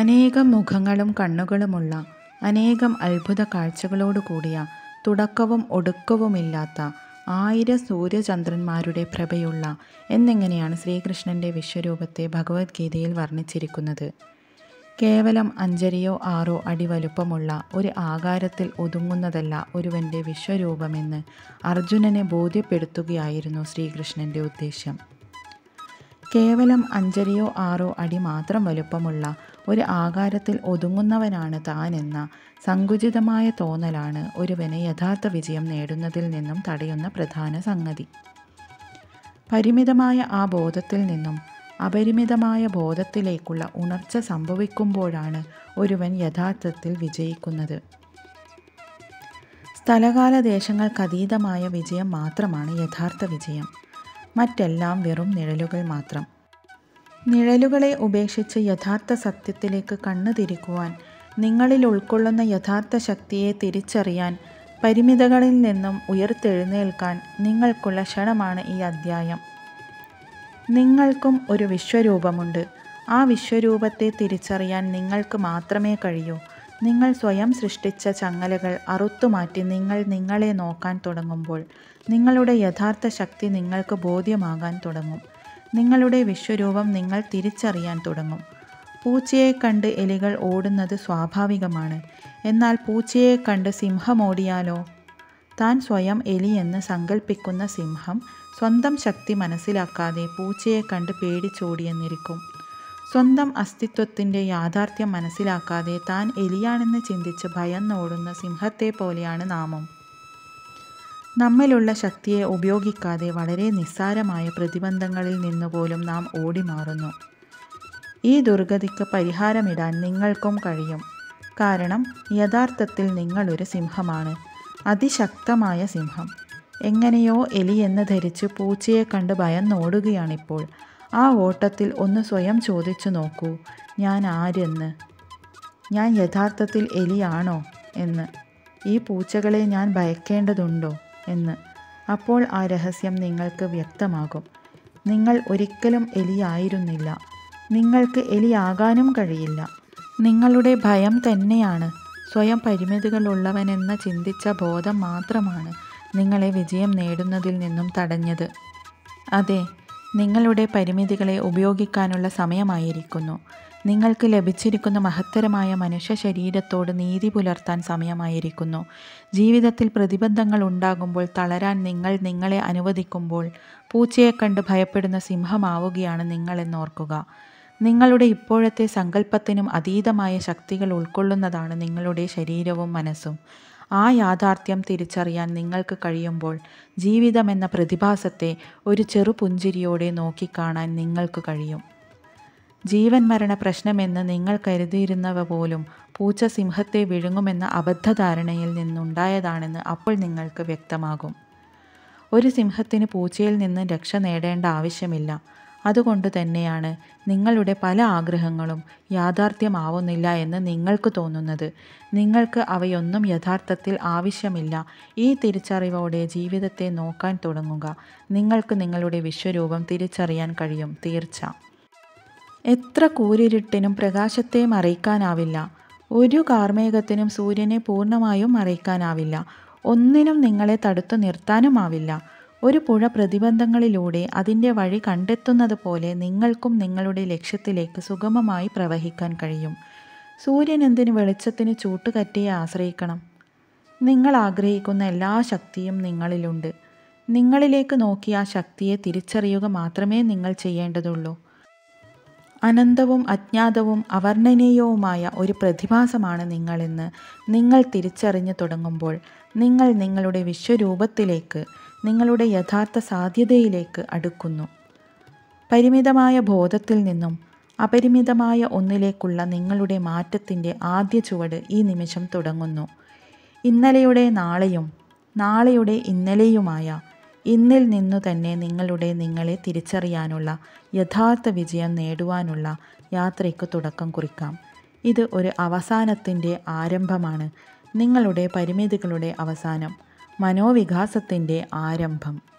അനേകം മുഖങ്ങളും കണ്ണുകളുമുള്ള അനേകം അത്ഭുത കാഴ്ചകളോടു കൂടിയ തുടക്കവും ഒടുക്കവുമില്ലാത്ത ആയിരം സൂര്യചന്ദ്രന്മാരുടെ പ്രഭയുള്ള എന്നിങ്ങനെയാണ് ശ്രീകൃഷ്ണൻ്റെ വിശ്വരൂപത്തെ ഭഗവത്ഗീതയിൽ വർണ്ണിച്ചിരിക്കുന്നത് കേവലം അഞ്ചരയോ ആറോ അടി വലുപ്പമുള്ള ഒരു ആകാരത്തിൽ ഒതുങ്ങുന്നതല്ല ഒരുവൻ്റെ വിശ്വരൂപമെന്ന് അർജുനനെ ബോധ്യപ്പെടുത്തുകയായിരുന്നു ശ്രീകൃഷ്ണൻ്റെ ഉദ്ദേശ്യം കേവലം അഞ്ചരയോ ആറോ അടി മാത്രം വലുപ്പമുള്ള ഒരു ആകാരത്തിൽ ഒതുങ്ങുന്നവനാണ് താനെന്ന സങ്കുചിതമായ തോന്നലാണ് ഒരുവന് യഥാർത്ഥ വിജയം നേടുന്നതിൽ നിന്നും തടയുന്ന പ്രധാന സംഗതി പരിമിതമായ ആ ബോധത്തിൽ നിന്നും അപരിമിതമായ ബോധത്തിലേക്കുള്ള ഉണർച്ച സംഭവിക്കുമ്പോഴാണ് ഒരുവൻ യഥാർത്ഥത്തിൽ വിജയിക്കുന്നത് സ്ഥലകാല ദേശങ്ങൾക്കതീതമായ വിജയം മാത്രമാണ് യഥാർത്ഥ വിജയം മറ്റെല്ലാം വെറും നിഴലുകൾ മാത്രം നിഴലുകളെ ഉപേക്ഷിച്ച് യഥാർത്ഥ സത്യത്തിലേക്ക് കണ്ണു തിരിക്കുവാൻ നിങ്ങളിൽ ഉൾക്കൊള്ളുന്ന യഥാർത്ഥ ശക്തിയെ തിരിച്ചറിയാൻ പരിമിതകളിൽ നിന്നും ഉയർത്തെഴുന്നേൽക്കാൻ നിങ്ങൾക്കുള്ള ക്ഷണമാണ് ഈ അദ്ധ്യായം നിങ്ങൾക്കും ഒരു വിശ്വരൂപമുണ്ട് ആ വിശ്വരൂപത്തെ തിരിച്ചറിയാൻ നിങ്ങൾക്ക് മാത്രമേ കഴിയൂ നിങ്ങൾ സ്വയം സൃഷ്ടിച്ച ചങ്ങലകൾ അറുത്തുമാറ്റി നിങ്ങൾ നിങ്ങളെ നോക്കാൻ തുടങ്ങുമ്പോൾ നിങ്ങളുടെ യഥാർത്ഥ ശക്തി നിങ്ങൾക്ക് ബോധ്യമാകാൻ തുടങ്ങും നിങ്ങളുടെ വിശ്വരൂപം നിങ്ങൾ തിരിച്ചറിയാൻ തുടങ്ങും പൂച്ചയെ കണ്ട് എലികൾ ഓടുന്നത് സ്വാഭാവികമാണ് എന്നാൽ പൂച്ചയെ കണ്ട് സിംഹം ഓടിയാലോ താൻ സ്വയം എലിയെന്ന് സങ്കല്പിക്കുന്ന സിംഹം സ്വന്തം ശക്തി മനസ്സിലാക്കാതെ പൂച്ചയെ കണ്ട് പേടിച്ചോടിയെന്നിരിക്കും സ്വന്തം അസ്തിത്വത്തിൻ്റെ യാഥാർത്ഥ്യം മനസ്സിലാക്കാതെ താൻ എലിയാണെന്ന് ചിന്തിച്ച് ഭയന്നോടുന്ന സിംഹത്തെ പോലെയാണ് നാമം നമ്മിലുള്ള ശക്തിയെ ഉപയോഗിക്കാതെ വളരെ നിസ്സാരമായ പ്രതിബന്ധങ്ങളിൽ നിന്നുപോലും നാം ഓടിമാറുന്നു ഈ ദുർഗതിക്ക് പരിഹാരമിടാൻ നിങ്ങൾക്കും കഴിയും കാരണം യഥാർത്ഥത്തിൽ നിങ്ങളൊരു സിംഹമാണ് അതിശക്തമായ സിംഹം എങ്ങനെയോ എലിയെന്ന് ധരിച്ച് പൂച്ചയെ കണ്ട് ഭയന്നോടുകയാണിപ്പോൾ ആ ഓട്ടത്തിൽ ഒന്ന് സ്വയം ചോദിച്ചു നോക്കൂ ഞാൻ ആരെന്ന് ഞാൻ യഥാർത്ഥത്തിൽ എലിയാണോ എന്ന് ഈ പൂച്ചകളെ ഞാൻ ഭയക്കേണ്ടതുണ്ടോ എന്ന് അപ്പോൾ ആ രഹസ്യം നിങ്ങൾക്ക് വ്യക്തമാകും നിങ്ങൾ ഒരിക്കലും എലിയായിരുന്നില്ല നിങ്ങൾക്ക് എലിയാകാനും കഴിയില്ല നിങ്ങളുടെ ഭയം തന്നെയാണ് സ്വയം പരിമിതികളുള്ളവനെന്ന ചിന്തിച്ച ബോധം മാത്രമാണ് നിങ്ങളെ വിജയം നേടുന്നതിൽ നിന്നും തടഞ്ഞത് അതെ നിങ്ങളുടെ പരിമിതികളെ ഉപയോഗിക്കാനുള്ള സമയമായിരിക്കുന്നു നിങ്ങൾക്ക് ലഭിച്ചിരിക്കുന്ന മഹത്തരമായ മനുഷ്യ ശരീരത്തോട് നീതി പുലർത്താൻ സമയമായിരിക്കുന്നു ജീവിതത്തിൽ പ്രതിബന്ധങ്ങൾ ഉണ്ടാകുമ്പോൾ തളരാൻ നിങ്ങൾ നിങ്ങളെ അനുവദിക്കുമ്പോൾ പൂച്ചയെ കണ്ട് ഭയപ്പെടുന്ന സിംഹമാവുകയാണ് നിങ്ങളെന്നോർക്കുക നിങ്ങളുടെ ഇപ്പോഴത്തെ സങ്കല്പത്തിനും അതീതമായ ശക്തികൾ ഉൾക്കൊള്ളുന്നതാണ് നിങ്ങളുടെ ശരീരവും മനസ്സും ആ യാഥാർത്ഥ്യം തിരിച്ചറിയാൻ നിങ്ങൾക്ക് കഴിയുമ്പോൾ ജീവിതമെന്ന പ്രതിഭാസത്തെ ഒരു ചെറു പുഞ്ചിരിയോടെ നോക്കിക്കാണാൻ നിങ്ങൾക്ക് കഴിയും ജീവൻ മരണ പ്രശ്നമെന്ന് നിങ്ങൾ കരുതിയിരുന്നവ പോലും പൂച്ച സിംഹത്തെ വിഴുങ്ങുമെന്ന അബദ്ധധാരണയിൽ നിന്നുണ്ടായതാണെന്ന് അപ്പോൾ നിങ്ങൾക്ക് വ്യക്തമാകും ഒരു സിംഹത്തിന് പൂച്ചയിൽ നിന്ന് രക്ഷ നേടേണ്ട ആവശ്യമില്ല അതുകൊണ്ട് തന്നെയാണ് നിങ്ങളുടെ പല ആഗ്രഹങ്ങളും യാഥാർത്ഥ്യമാവുന്നില്ല എന്ന് നിങ്ങൾക്ക് തോന്നുന്നത് നിങ്ങൾക്ക് അവയൊന്നും യഥാർത്ഥത്തിൽ ആവശ്യമില്ല ഈ തിരിച്ചറിവോടെ ജീവിതത്തെ നോക്കാൻ തുടങ്ങുക നിങ്ങൾക്ക് നിങ്ങളുടെ വിശ്വരൂപം തിരിച്ചറിയാൻ കഴിയും തീർച്ച എത്ര കൂരിരുട്ടിനും പ്രകാശത്തെ മറയ്ക്കാനാവില്ല ഒരു കാർമേഘത്തിനും സൂര്യനെ പൂർണ്ണമായും മറയ്ക്കാനാവില്ല ഒന്നിനും നിങ്ങളെ തടുത്തു നിർത്താനുമാവില്ല ഒരു പുഴ പ്രതിബന്ധങ്ങളിലൂടെ അതിൻ്റെ വഴി കണ്ടെത്തുന്നത് പോലെ നിങ്ങൾക്കും നിങ്ങളുടെ ലക്ഷ്യത്തിലേക്ക് സുഗമമായി പ്രവഹിക്കാൻ കഴിയും സൂര്യൻ എന്തിന് വെളിച്ചത്തിന് ചൂട്ടുകറ്റിയെ ആശ്രയിക്കണം നിങ്ങൾ ആഗ്രഹിക്കുന്ന എല്ലാ ശക്തിയും നിങ്ങളിലുണ്ട് നിങ്ങളിലേക്ക് നോക്കി ആ ശക്തിയെ തിരിച്ചറിയുക മാത്രമേ നിങ്ങൾ ചെയ്യേണ്ടതുള്ളൂ അനന്തവും അജ്ഞാതവും അവർണ്ണനീയവുമായ ഒരു പ്രതിഭാസമാണ് നിങ്ങളെന്ന് നിങ്ങൾ തിരിച്ചറിഞ്ഞു തുടങ്ങുമ്പോൾ നിങ്ങൾ നിങ്ങളുടെ വിശ്വരൂപത്തിലേക്ക് നിങ്ങളുടെ യഥാർത്ഥ സാധ്യതയിലേക്ക് അടുക്കുന്നു പരിമിതമായ ബോധത്തിൽ നിന്നും അപരിമിതമായ ഒന്നിലേക്കുള്ള നിങ്ങളുടെ മാറ്റത്തിൻ്റെ ആദ്യ ചുവട് ഈ നിമിഷം തുടങ്ങുന്നു ഇന്നലെയുടെ നാളെയും നാളെയുടെ ഇന്നലെയുമായ ഇന്നിൽ നിന്നു തന്നെ നിങ്ങളുടെ നിങ്ങളെ തിരിച്ചറിയാനുള്ള യഥാർത്ഥ വിജയം നേടുവാനുള്ള യാത്രയ്ക്ക് തുടക്കം കുറിക്കാം ഇത് ഒരു അവസാനത്തിൻ്റെ ആരംഭമാണ് നിങ്ങളുടെ പരിമിതികളുടെ അവസാനം മനോവികാസത്തിൻ്റെ ആരംഭം